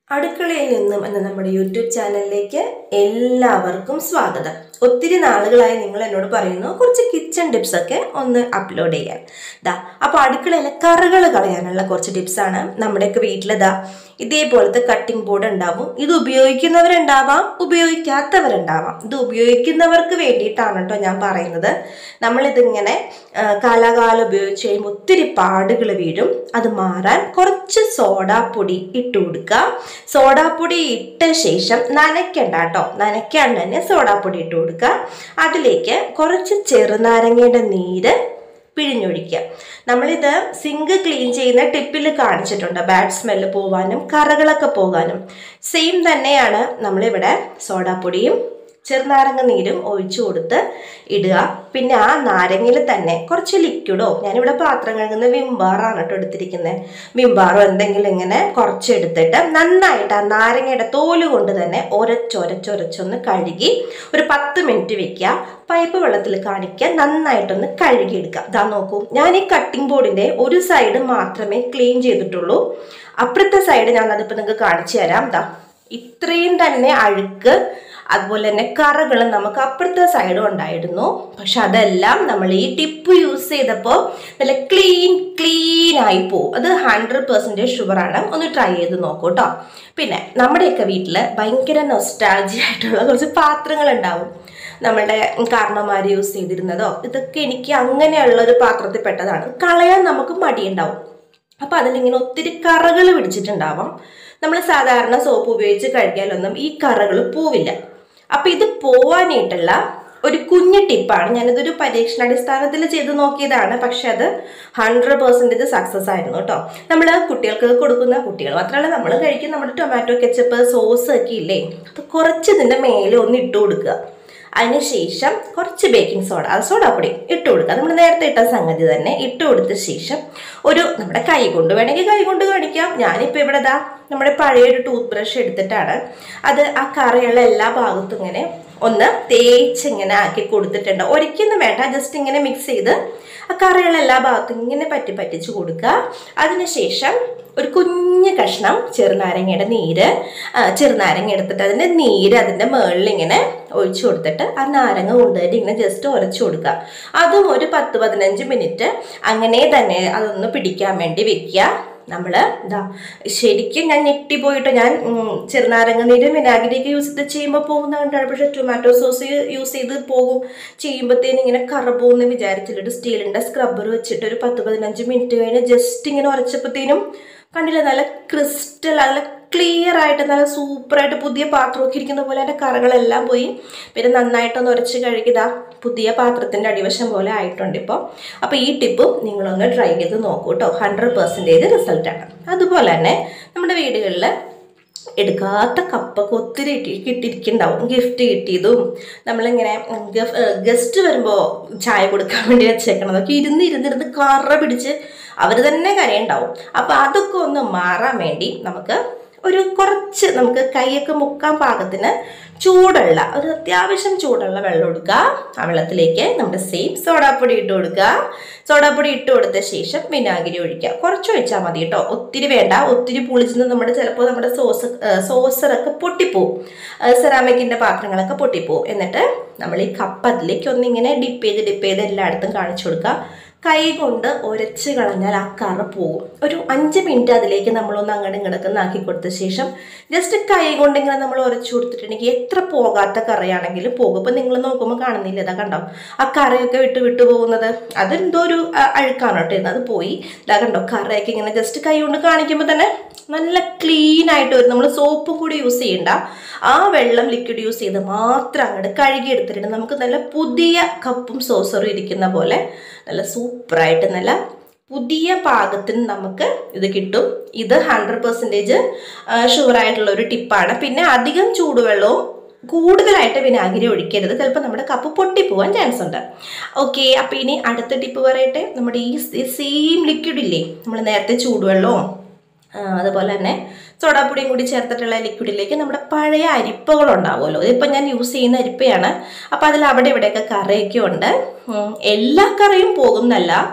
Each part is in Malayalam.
അടുക്കളയിൽ നിന്നും എന്ന നമ്മുടെ യൂട്യൂബ് ചാനലിലേക്ക് എല്ലാവർക്കും സ്വാഗതം ഒത്തിരി നാളുകളായി നിങ്ങൾ എന്നോട് പറയുന്നു കുറച്ച് കിച്ചൺ ടിപ്സ് ഒക്കെ ഒന്ന് അപ്ലോഡ് ചെയ്യാൻ ദാ അപ്പോൾ അടുക്കളയിലെ കറകൾ കളയാനുള്ള കുറച്ച് ടിപ്സാണ് നമ്മുടെയൊക്കെ വീട്ടിലിതാ ഇതേപോലത്തെ കട്ടിംഗ് ബോർഡ് ഉണ്ടാവും ഇത് ഉപയോഗിക്കുന്നവരുണ്ടാവാം ഉപയോഗിക്കാത്തവരുണ്ടാവാം ഇത് ഉപയോഗിക്കുന്നവർക്ക് വേണ്ടിയിട്ടാണ് കേട്ടോ ഞാൻ പറയുന്നത് നമ്മളിതിങ്ങനെ ആ, കാലാകാലം ഉപയോഗിച്ച് കഴിയുമ്പോൾ ഒത്തിരി പാടുകൾ വീഴും അത് മാറാൻ കുറച്ച് സോഡാപ്പൊടി ഇട്ട് കൊടുക്കുക സോഡാപ്പൊടി ഇട്ട ശേഷം നനയ്ക്കണ്ട കേട്ടോ നനയ്ക്കാണ്ട് തന്നെ സോഡാപ്പൊടി ഇട്ട് കൊടുക്കുക അതിലേക്ക് കുറച്ച് ചെറുനാരങ്ങയുടെ നീര് പിഴിഞ്ഞൊഴിക്കുക നമ്മളിത് സിങ്ക് ക്ലീൻ ചെയ്യുന്ന ടിപ്പിൽ കാണിച്ചിട്ടുണ്ട് ബാഡ് സ്മെല്ല് പോവാനും കറകളൊക്കെ പോകാനും സെയിം തന്നെയാണ് നമ്മളിവിടെ സോഡാപ്പൊടിയും ചെറുനാരങ്ങ നീരും ഒഴിച്ചു കൊടുത്ത് ഇടുക പിന്നെ ആ നാരങ്ങയിൽ തന്നെ കുറച്ച് ലിക്വിഡോ ഞാനിവിടെ പാത്രം കഴുകുന്ന വിംബാറാണ് കേട്ടോ എടുത്തിരിക്കുന്നത് വിംബാറോ എന്തെങ്കിലും ഇങ്ങനെ കുറച്ച് എടുത്തിട്ട് നന്നായിട്ട് ആ നാരങ്ങയുടെ തോല് കൊണ്ട് തന്നെ ഒരച്ചൊരച്ചൊരച്ചൊന്ന് കഴുകി ഒരു പത്ത് മിനിറ്റ് വെക്കുക പൈപ്പ് വെള്ളത്തിൽ കാണിക്കുക നന്നായിട്ടൊന്ന് കഴുകിയെടുക്കുക ഇതാ നോക്കൂ ഞാൻ ഈ കട്ടിംഗ് ബോർഡിന്റെ ഒരു സൈഡ് മാത്രമേ ക്ലീൻ ചെയ്തിട്ടുള്ളൂ അപ്പുറത്തെ സൈഡ് ഞാൻ അതിപ്പോൾ നിങ്ങൾക്ക് കാണിച്ചു തരാം ദാ ഇത്രയും തന്നെ അഴുക്ക് അതുപോലെ തന്നെ കറകൾ നമുക്ക് അപ്പുറത്തെ സൈഡും ഉണ്ടായിരുന്നു പക്ഷെ അതെല്ലാം നമ്മൾ ഈ ടിപ്പ് യൂസ് ചെയ്തപ്പോൾ നല്ല ക്ലീൻ ക്ലീൻ ആയി പോകും അത് ഹൺഡ്രഡ് പെർസെൻറ്റേജ് ഷുഗറാണ് ഒന്ന് ട്രൈ ചെയ്ത് നോക്കൂ കേട്ടോ പിന്നെ നമ്മുടെയൊക്കെ വീട്ടിൽ ഭയങ്കര നൊസ്റ്റാൾജി ആയിട്ടുള്ള കുറച്ച് പാത്രങ്ങൾ ഉണ്ടാവും നമ്മളുടെ കാരണന്മാർ യൂസ് ചെയ്തിരുന്നതോ ഇതൊക്കെ എനിക്ക് അങ്ങനെയുള്ള ഒരു പാത്രത്തിൽ പെട്ടതാണ് കളയാൻ നമുക്ക് മടിയുണ്ടാവും അപ്പോൾ അതിലിങ്ങനെ ഒത്തിരി കറകൾ പിടിച്ചിട്ടുണ്ടാവാം നമ്മൾ സാധാരണ സോപ്പ് ഉപയോഗിച്ച് കഴുകിയാലൊന്നും ഈ കറകൾ പോവില്ല അപ്പോൾ ഇത് പോവാനായിട്ടുള്ള ഒരു കുഞ്ഞു ടിപ്പാണ് ഞാനിതൊരു പരീക്ഷണാടിസ്ഥാനത്തിൽ ചെയ്ത് നോക്കിയതാണ് പക്ഷെ അത് ഹൺഡ്രഡ് പെർസെൻറ്റേജ് സക്സസ് ആയിരുന്നു കേട്ടോ നമ്മൾ കുട്ടികൾക്ക് കൊടുക്കുന്ന കുട്ടികൾ മാത്രമല്ല നമ്മൾ കഴിക്കുന്ന നമ്മുടെ ടൊമാറ്റോ കെച്ചപ്പ് സോസ് ഒക്കെ ഇല്ലേ അത് കുറച്ച് ഇതിൻ്റെ മേലെ ഒന്ന് ഇട്ട് കൊടുക്കുക അതിനുശേഷം കുറച്ച് ബേക്കിംഗ് സോഡ അത് സോഡാപ്പൊടി ഇട്ട് കൊടുക്കുക നമ്മൾ നേരത്തെ ഇട്ട സംഗതി തന്നെ ഇട്ട് കൊടുത്ത ശേഷം ഒരു നമ്മുടെ കൈ കൊണ്ട് വേണമെങ്കിൽ കൈ കൊണ്ട് കാണിക്കാം ഞാനിപ്പോൾ ഇവിടെ ദാ നമ്മുടെ പഴയൊരു ടൂത്ത് ബ്രഷ് എടുത്തിട്ടാണ് അത് ആ കറയുള്ള എല്ലാ ഭാഗത്തും ഇങ്ങനെ ഒന്ന് തേച്ച് ഇങ്ങനെ ആക്കി കൊടുത്തിട്ടുണ്ട് ഒരിക്കലും വേണ്ട ജസ്റ്റ് ഇങ്ങനെ മിക്സ് ചെയ്ത് ആ കറയുള്ള എല്ലാ ഭാഗത്തും ഇങ്ങനെ പറ്റി പറ്റിച്ച് കൊടുക്കുക അതിനുശേഷം ഒരു കുഞ്ഞ് കഷ്ണം ചെറുനാരങ്ങയുടെ നീര് ആ, ചെറുനാരങ്ങ എടുത്തിട്ട് അതിൻ്റെ നീര് അതിൻ്റെ മുകളിൽ ഇങ്ങനെ ഒഴിച്ചു കൊടുത്തിട്ട് ആ നാരങ്ങ കൊണ്ടുപോയിട്ട് ഇങ്ങനെ ജസ്റ്റ് ഉരച്ചു കൊടുക്കുക അതും ഒരു പത്ത് പതിനഞ്ച് മിനിറ്റ് അങ്ങനെ തന്നെ അതൊന്ന് പിടിക്കാൻ വേണ്ടി വെക്കുക നമ്മൾ ഇതാ ശരിക്കും ഞാൻ ഞെട്ടിപ്പോയിട്ട് ഞാൻ ഉം, ചെറുനാരങ്ങ നീര് വിനാഗിരിയൊക്കെ യൂസ് ചെയ്ത് ചെയ്യുമ്പോൾ പോകുന്ന കണ്ടാണ് പക്ഷേ ടൊമാറ്റോ സോസ് യൂസ് ചെയ്ത് പോകും ചെയ്യുമ്പോഴത്തേനും ഇങ്ങനെ കറ പോകുമെന്ന് വിചാരിച്ചിട്ട് സ്റ്റീലിൻ്റെ സ്ക്രബ്ബർ വെച്ചിട്ട് ഒരു പത്ത് പതിനഞ്ച് മിനിറ്റ് കഴിഞ്ഞ് ജസ്റ്റ് ഇങ്ങനെ ഉരച്ചപ്പോഴത്തേനും കണ്ടില്ല നല്ല ക്രിസ്റ്റൽ നല്ല ക്ലിയർ ആയിട്ട് നല്ല സൂപ്പറായിട്ട് പുതിയ പാത്രമൊക്കെ ഇരിക്കുന്ന പോലെ അതിൻ്റെ കറകളെല്ലാം പോയി പിന്നെ നന്നായിട്ടൊന്ന് ഉരച്ച് കഴുകിതാ പുതിയ പാത്രത്തിൻ്റെ അടിവശം പോലെ ആയിട്ടുണ്ട് ഇപ്പോൾ അപ്പോൾ ഈ ടിപ്പും നിങ്ങളൊന്ന് ട്രൈ ചെയ്ത് നോക്കൂ കേട്ടോ ഹൺഡ്രഡ് പെർസെൻറ്റേജ് റിസൾട്ടാണ് അതുപോലെ തന്നെ നമ്മുടെ വീടുകളിൽ എടുക്കാത്ത കപ്പൊക്കെ ഒത്തിരി ഇട്ടി കിട്ടിയിരിക്കുന്നുണ്ടാവും ഗിഫ്റ്റ് കിട്ടിയതും നമ്മളിങ്ങനെ ഗസ്റ്റ് വരുമ്പോൾ ചായ കൊടുക്കാൻ വേണ്ടി വെച്ചേക്കണതൊക്കെ ഇരുന്ന് ഇരുന്നിരുന്ന് കറ പിടിച്ച് അവർ തന്നെ കരയുണ്ടാവും അപ്പോൾ അതൊക്കെ ഒന്ന് മാറാൻ വേണ്ടി നമുക്ക് ഒരു കുറച്ച് നമുക്ക് കൈയൊക്കെ മുക്കാൻ പാകത്തിന് ചൂടുള്ള ഒരു അത്യാവശ്യം ചൂടുള്ള വെള്ളം എടുക്കുക ആ വെള്ളത്തിലേക്ക് നമ്മുടെ സെയിം സോഡാപ്പൊടി ഇട്ട് കൊടുക്കുക സോഡാപ്പൊടി ഇട്ട് കൊടുത്ത ശേഷം വിനാഗിരി ഒഴിക്കുക കുറച്ച് ഒഴിച്ചാൽ മതി കേട്ടോ ഒത്തിരി വേണ്ട ഒത്തിരി പുളിച്ചെന്ന് നമ്മുടെ ചിലപ്പോൾ നമ്മുടെ സോസ് സോസറൊക്കെ പൊട്ടിപ്പോവും സെറാമിക്കിൻ്റെ പാത്രങ്ങളൊക്കെ പൊട്ടിപ്പോവും എന്നിട്ട് നമ്മൾ ഈ കപ്പ് അതിലേക്ക് ഒന്നിങ്ങനെ ഡിപ്പ് ചെയ്ത് ഡിപ്പ് ചെയ്ത് എല്ലായിടത്തും കാണിച്ചു കൊടുക്കുക കൈ കൊണ്ട് ഉരച്ച് കളഞ്ഞാൽ ആ കറ പോകും ഒരു അഞ്ച് മിനിറ്റ് അതിലേക്ക് നമ്മളൊന്ന് അങ്ങോട്ടും ഇങ്ങോട്ടൊക്കെ ആക്കി കൊടുത്ത ശേഷം ജസ്റ്റ് കൈ കൊണ്ട് ഇങ്ങനെ നമ്മൾ ഉരച്ചു കൊടുത്തിട്ടുണ്ടെങ്കിൽ എത്ര പോകാത്ത കറയാണെങ്കിലും പോകും ഇപ്പം നിങ്ങൾ നോക്കുമ്പോൾ കാണുന്നില്ല ഇതാ കണ്ടോ ആ കറയൊക്കെ വിട്ട് വിട്ടു പോകുന്നത് അതെന്തോ ഒരു അ, അഴുക്കാണ് കേട്ടോ ഇരുന്നത് അത് പോയി ഇതാ കണ്ടോ കറയൊക്കെ ഇങ്ങനെ ജസ്റ്റ് കൈ കൊണ്ട് കാണിക്കുമ്പോൾ തന്നെ നല്ല ക്ലീൻ ആയിട്ട് വരും നമ്മൾ സോപ്പ് കൂടി യൂസ് ചെയ്യണ്ട ആ വെള്ളം ലിക്വിഡ് യൂസ് ചെയ്ത് മാത്രം അങ്ങോട്ട് കഴുകി എടുത്തിട്ടുണ്ട് നമുക്ക് നല്ല പുതിയ കപ്പും സോസറും ഇരിക്കുന്ന പോലെ നല്ല സൂപ്പറായിട്ട് നല്ല പുതിയ പാകത്തിന് നമുക്ക് ഇത് കിട്ടും ഇത് ഹൺഡ്രഡ് പെർസെൻറ്റേജ് ഷുവറായിട്ടുള്ള ഒരു ടിപ്പാണ് പിന്നെ അധികം ചൂടുവെള്ളവും കൂടുതലായിട്ട് വിനാഗിരി ഒഴിക്കരുത് ചിലപ്പോൾ നമ്മുടെ കപ്പ് പൊട്ടിപ്പോവാൻ ചാൻസ് ഉണ്ട് ഓക്കെ അപ്പോൾ ഇനി അടുത്ത ടിപ്പ് പറയട്ടെ നമ്മുടെ ഈ സെയിം ലിക്വിഡ് ഇല്ലേ നമ്മൾ നേരത്തെ ചൂടുവെള്ളവും ആ, അതുപോലെ തന്നെ സോഡാപ്പൊടിയും കൂടി ചേർത്തിട്ടുള്ള ലിക്വിഡിലേക്ക് നമ്മുടെ പഴയ അരിപ്പകൾ ഉണ്ടാവുമല്ലോ ഇതിപ്പോൾ ഞാൻ യൂസ് ചെയ്യുന്ന അരിപ്പയാണ് അപ്പോൾ അതിൽ അവിടെ ഇവിടെയൊക്കെ കറിയൊക്കെ ഉണ്ട് ഉം, എല്ലാ കറിയും പോകുന്നല്ല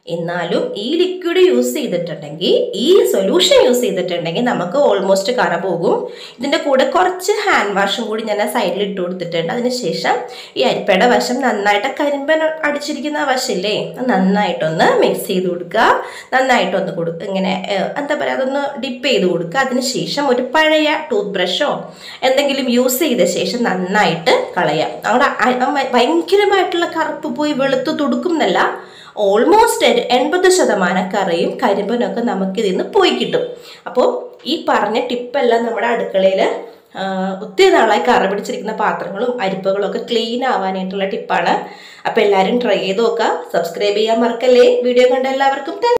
എന്നാലും ഈ ലിക്വിഡ് യൂസ് ചെയ്തിട്ടുണ്ടെങ്കിൽ ഈ സൊല്യൂഷൻ യൂസ് ചെയ്തിട്ടുണ്ടെങ്കിൽ നമുക്ക് ഓൾമോസ്റ്റ് കറ പോകും ഇതിൻ്റെ കൂടെ കുറച്ച് ഹാൻഡ് വാഷും കൂടി ഞാൻ ആ സൈഡിൽ ഇട്ട് കൊടുത്തിട്ടുണ്ട് അതിനുശേഷം ഈ അരിപ്പയുടെ വശം നന്നായിട്ട് കരിമ്പൻ അടിച്ചിരിക്കുന്ന ആ വശമില്ലേ അത് നന്നായിട്ടൊന്ന് മിക്സ് ചെയ്ത് കൊടുക്കുക നന്നായിട്ടൊന്ന് കൊടുക്കുക ഇങ്ങനെ ഏഹ്, എന്താ പറയുക അതൊന്ന് ഡിപ്പ് ചെയ്ത് കൊടുക്കുക അതിനുശേഷം ഒരു പഴയ ടൂത്ത് ബ്രഷോ എന്തെങ്കിലും യൂസ് ചെയ്ത ശേഷം നന്നായിട്ട് കളയാം അവിടെ അ- അ- ഭയങ്കരമായിട്ടുള്ള കറുപ്പ് പോയി വെളുത്ത് തുടുക്കുന്നല്ല ഓൾമോസ്റ്റ് എൺപത് ശതമാനം കറയും കരിമ്പനും ഒക്കെ നമുക്ക് ഇതിൽ നിന്ന് പോയി കിട്ടും അപ്പോൾ ഈ പറഞ്ഞ ടിപ്പെല്ലാം നമ്മുടെ അടുക്കളയിൽ ഒത്തിരി നാളായി കറ പിടിച്ചിരിക്കുന്ന പാത്രങ്ങളും അരിപ്പകളും ഒക്കെ ക്ലീൻ ആവാനായിട്ടുള്ള ടിപ്പാണ് അപ്പോൾ എല്ലാവരും ട്രൈ ചെയ്ത് നോക്കുക സബ്സ്ക്രൈബ് ചെയ്യാൻ മറക്കല്ലേ വീഡിയോ കണ്ട എല്ലാവർക്കും താങ്ക്